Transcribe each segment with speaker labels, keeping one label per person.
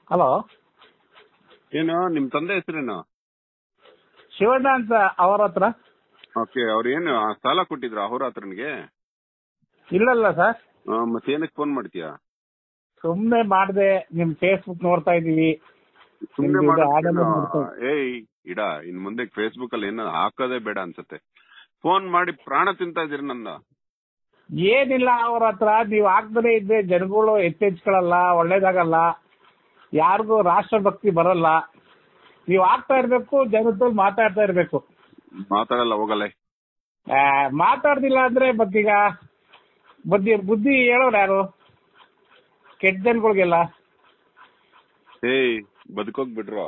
Speaker 1: Hello
Speaker 2: ಏನು ನಿಮ್ ತಂದೆ ಹೆಸರೇನು
Speaker 1: ಶಿವಣ್ಣ ಅಂತ ಅವರ ಹತ್ರ
Speaker 2: ಓಕೆ ಅವ್ರು ಏನು ಆ ಸಾಲ ಕೊಟ್ಟಿದ್ರ ಅಹೋರಾತ್ರನ್ಗೆ
Speaker 1: ಇಲ್ಲಲ್ಲ ಸರ್
Speaker 2: ಆ, ಮತ್ತೆ ಏನಕ್ಕೆ ಫೋನ್ ಮಾಡ್ತೀಯಾ
Speaker 1: ಸುಮ್ನೆ ಮಾಡ್ದೆ ನಿಮ್ ಫೇಸ್ಬುಕ್ ನೋಡ್ತಾ ಇದೀವಿ
Speaker 2: ಸುಮ್ನೆ
Speaker 1: ನಿಮ್ದು ಇದು
Speaker 2: ಮಾಡೋದಕ್ಕೇನು?
Speaker 1: ಆಡೋದು ಮಾಡ್ತಾ-
Speaker 2: ಏಯ್ ಇಡ ಇನ್ ಮುಂದೆ ಫೇಸ್ಬುಕ್ ಅಲ್ಲಿ ಏನೋ ಹಾಕೋದೇ ಬೇಡ ಅನ್ಸುತ್ತೆ ಫೋನ್ ಮಾಡಿ ಪ್ರಾಣ ತಿಂತಾ ಇದೀರಿ ನನ್ನ
Speaker 1: ಏನಿಲ್ಲ ಅವ್ರ ಹತ್ರ ನೀವ್ ಆಗ್ದಲೇ ಇದ್ರೆ ಜನಗಳು ಎಚ್ಚೆಚ್ಕೊಳ್ಳಲ್ಲ ಒಳ್ಳೇದಾಗಲ್ಲ ಯಾರಿಗೂ ರಾಷ್ಟ್ರಭಕ್ತಿ ಬರಲ್ಲ ನೀವ್ ಆಗ್ತಾ ಇರ್ಬೇಕು ಜನದ ಮಾತಾಡ್ತಾ ಇರ್ಬೇಕು
Speaker 2: ಮಾತಾಡಲ್ಲ ಹೋಗಲ್ಲ
Speaker 1: ಆ, ಮಾತಾಡ್ದಿಲ್ಲ ಅಂದ್ರೆ ಮತ್ತೀಗ ಬುದ್ಧಿ ಬುದ್ಧಿ ಹೇಳೋರು ಯಾರು ಕೆಟ್ಟ ಜನಗಳಿಗೆಲ್ಲ
Speaker 2: ಏಯ್ ಬದುಕೋಗ್ ಬಿಡ್ರು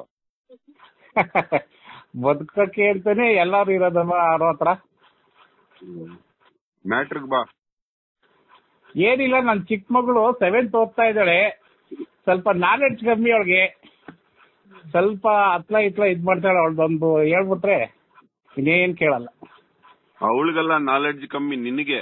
Speaker 1: ಬದುಕಕ್ಕೆ ಅಂತಾನೆ ಎಲ್ಲಾರು ಇರೋದಲ್ಲ ಅವ್ರ ಹತ್ರ
Speaker 2: ಮ್ಯಾಟ್ರಿಗ್ ಬಾ
Speaker 1: ಏನಿಲ್ಲ ನನ್ ಚಿಕ್ಕ ಮಗಳು ಸೆವೆಂತ್ ಓದ್ತಾ ಇದ್ದಾಳೆ ಸ್ವಲ್ಪ ನಾಲೆಡ್ಜ್ ಕಮ್ಮಿ ಅವಳಿಗೆ ಸ್ವಲ್ಪ ಹತ್ಲ ಇತ್ಲ ಇದ್ ಮಾಡ್ತಾಳೆ ಅವಳ್ದೊಂದು ಹೇಳ್ಬಿಟ್ರೆ ಇನ್ನೇನ್ ಕೇಳಲ್ಲ
Speaker 2: ಅವಳಿಗೆಲ್ಲ ನಾಲೆಡ್ಜ್ ಕಮ್ಮಿ ನಿನಗೆ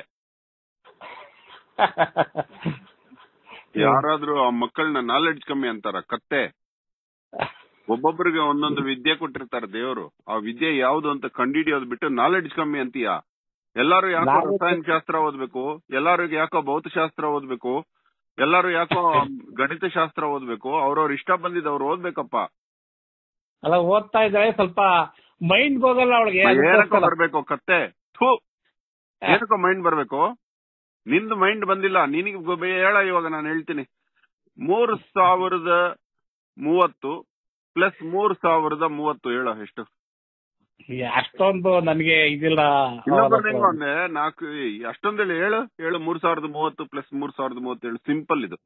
Speaker 2: ಯಾರಾದ್ರೂ ಆ ಮಕ್ಕಳನ್ನ ನಾಲೆಡ್ಜ್ ಕಮ್ಮಿ ಅಂತಾರ ಕತ್ತೆ ಒಬ್ಬೊಬ್ಬರಿಗೆ ಒಂದೊಂದು ವಿದ್ಯೆ ಕೊಟ್ಟಿರ್ತಾರೆ ದೇವರು ಆ ವಿದ್ಯೆ ಯಾವ್ದು ಅಂತ ಕಂಡಿಡಿಯೋದ್ ಬಿಟ್ಟು ನಾಲೆಡ್ಜ್ ಕಮ್ಮಿ ಅಂತೀಯ ಎಲ್ಲಾರು ಯಾಕೋ
Speaker 1: ನಾಲೆಡ್ಜ್-
Speaker 2: ರಸಾಯನ ಶಾಸ್ತ್ರ ಓದ್ಬೇಕು ಎಲ್ಲಾರು ಯಾಕೋ ಭೌತಶಾಸ್ತ್ರ ಓದ್ಬೇಕು ಎಲ್ಲಾರು ಯಾಕೋ ಗಣಿತ ಶಾಸ್ತ್ರ ಓದ್ಬೇಕು ಅವ್ರವ್ರ ಇಷ್ಟ ಬಂದಿದ್ದವ್ರು ಓದ್ಬೇಕಪ್ಪ
Speaker 1: ಅಲ್ಲ ಓದ್ತಾ ಇದ್ದಾಳೆ ಸ್ವಲ್ಪ ಮೈಂಡ್ ಹೋಗಲ್ಲ ಅವಳಿಗೆ
Speaker 2: ಏನಕ್ಕೋ ಬರ್ಬೇಕು ಕತ್ತೆ ಥೂ ಏನಕ್ಕೋ ಮೈಂಡ್ ಬರ್ಬೇಕು ನಿಂದು ಮೈಂಡ್ ಬಂದಿಲ್ಲ ನಿನಗೆ ಗೊ- ಹೇಳ ಇವಾಗ ನಾನು ಹೇಳ್ತೀನಿ ಮೂರ್ ಸಾವಿರದ ಮೂವತ್ತು ಪ್ಲಸ್ ಮೂರ್ ಸಾವಿರದ ಮೂವತ್ತು ಹೇಳ ಎಷ್ಟು
Speaker 1: ಅಷ್ಟೊಂದು ನನ್ಗೆ ಇದಿಲ್ಲ ಅವ್ರ
Speaker 2: ಇನ್ನೊಬ್ಬರು
Speaker 1: ಹತ್ರ.
Speaker 2: ಹೆಂಗ ಅಂದ್ರೆ ನಾಲ್ಕು ಅಷ್ಟೊಂದೇಳಿ ಹೇಳು ಹೇಳು ಮೂರ್ ಸಾವಿರದ ಮೂವತ್ತು ಪ್ಲಸ್ ಮೂರ್ ಸಾವಿರದ ಮೂವತ್ತೇಳು ಸಿಂಪಲ್ ಇದು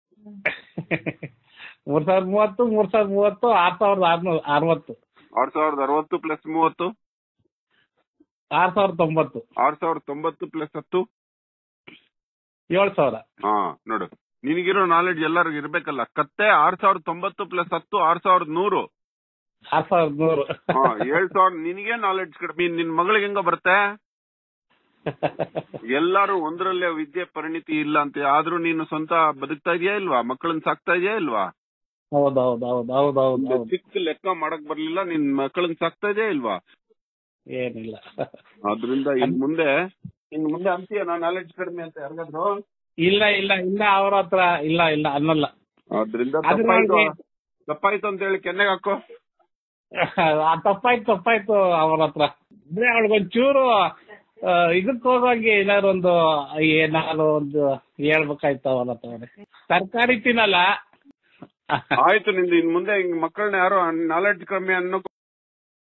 Speaker 1: ಮೂರ್ ಸಾವಿರದ ಮೂವತ್ತು ಮೂರ್ ಸಾವಿರದ ಮೂವತ್ತು ಆರ್ ಸಾವಿರದ ಆರ್ನೂರ ಅರವತ್ತು
Speaker 2: ಆರ್ ಸಾವಿರದ ಅರವತ್ತು ಪ್ಲಸ್ ಮೂವತ್ತು
Speaker 1: ಆರ್ ಸಾವಿರದ ತೊಂಬತ್ತು
Speaker 2: ಆರ್ ಸಾವಿರದ ತೊಂಬತ್ತು ಪ್ಲಸ್ ಹತ್ತು
Speaker 1: ಏಳು ಸಾವಿರ
Speaker 2: ಹಾ ನೋಡು ನಿನಗಿರೋ ನಾಲೆಡ್ಜ್ ಎಲ್ಲರಿಗೂ ಇರ್ಬೇಕಲ್ಲ ಕತ್ತೆ ಆರ್ ಸಾವಿರದ ತೊಂಬತ್ತು ಪ್ಲಸ್ ಹತ್ತು ಆರ್ ಸಾವಿರದ ನೂರು
Speaker 1: ಆರ್ ಸಾವಿರದ ನೂರು
Speaker 2: ಹಾ ಏಳ್ ಸಾವಿರ ನಿನಗೆ ನಾಲೆಡ್ಜ್ ಕಡಿಮೆ ನಿನ್ ಮಗಳಿಗೆ ಹೆಂಗ ಬರುತ್ತೆ ಎಲ್ಲಾರು ಒಂದರಲ್ಲೇ ವಿದ್ಯೆ ಪರಿಣಿತಿ ಇಲ್ಲ ಅಂತ ಆದ್ರೂ ನೀನು ಸ್ವಂತ ಬದುಕ್ತಾ ಇದೆಯಾ ಇಲ್ವಾ ಮಕ್ಕಳನ್ನ ಸಾಕ್ತಾ ಇದೆಯಾ ಇಲ್ವಾ
Speaker 1: ಹೌದು ಹೌದು ಹೌದು ಹೌದು ಹೌದು
Speaker 2: ಒಂದು
Speaker 1: ಹೌದು
Speaker 2: ಚಿಕ್ಕ ಲೆಕ್ಕ ಮಾಡಕ್ ಬರ್ಲಿಲ್ಲ ನಿನ್ ಮಕ್ಕಳನ್ನ ಸಾಕ್ತಾ ಇದೆಯಾ ಇಲ್ವಾ
Speaker 1: ಏನಿಲ್ಲ
Speaker 2: ಆದ್ರಿಂದ ಇನ್ ಮುಂದೆ ಇನ್ ಮುಂದೆ ಅಂತೀಯ ನಾ ನಾಲೆಡ್ಜ್ ಕಡಿಮೆ ಅಂತ ಯಾರಿಗಾದ್ರು
Speaker 1: ಇಲ್ಲ ಇಲ್ಲ ಇಲ್ಲ ಅವ್ರ ಹತ್ರ ಇಲ್ಲ ಇಲ್ಲ ಅನ್ನಲ್ಲ
Speaker 2: ಆದ್ರಿಂದ
Speaker 1: ಆದ್ರೆ
Speaker 2: ತಪ್ಪಾಯ್ತು
Speaker 1: ಅವ್ರಿಗೆ-
Speaker 2: ತಪ್ಪಾಯ್ತು ಅಂತ ಹೇಳಿ ಕೆನ್ನೆಗೆ ಹಾಕೋ
Speaker 1: ಆ ತಪ್ಪಾಯ್ತು ತಪ್ಪಾಯ್ತು ಅವ್ರ ಹತ್ರ ಅಂದ್ರೆ ಅವಳಿಗೊಂಚೂರು ಇದಕ್ ಹೋಗೋಂಗೆ ಏನಾದ್ರು ಒಂದು ಏನಾದ್ರು ಒಂದು ಹೇಳ್ಬೇಕಾಯ್ತು ಅವ್ರ ಹತ್ರ ಅವ್ರಿಗೆ. ತರಕಾರಿ ತಿನ್ನಲ್ಲ
Speaker 2: ಆಯ್ತು ನಿಂದು ಇನ್ ಮುಂದೆ ಹಿಂಗ್ ಮಕ್ಕಳನ್ನ ಯಾರು ನಾಲೆಡ್ಜ್ ಕಮ್ಮಿ ಅನ್ನೋ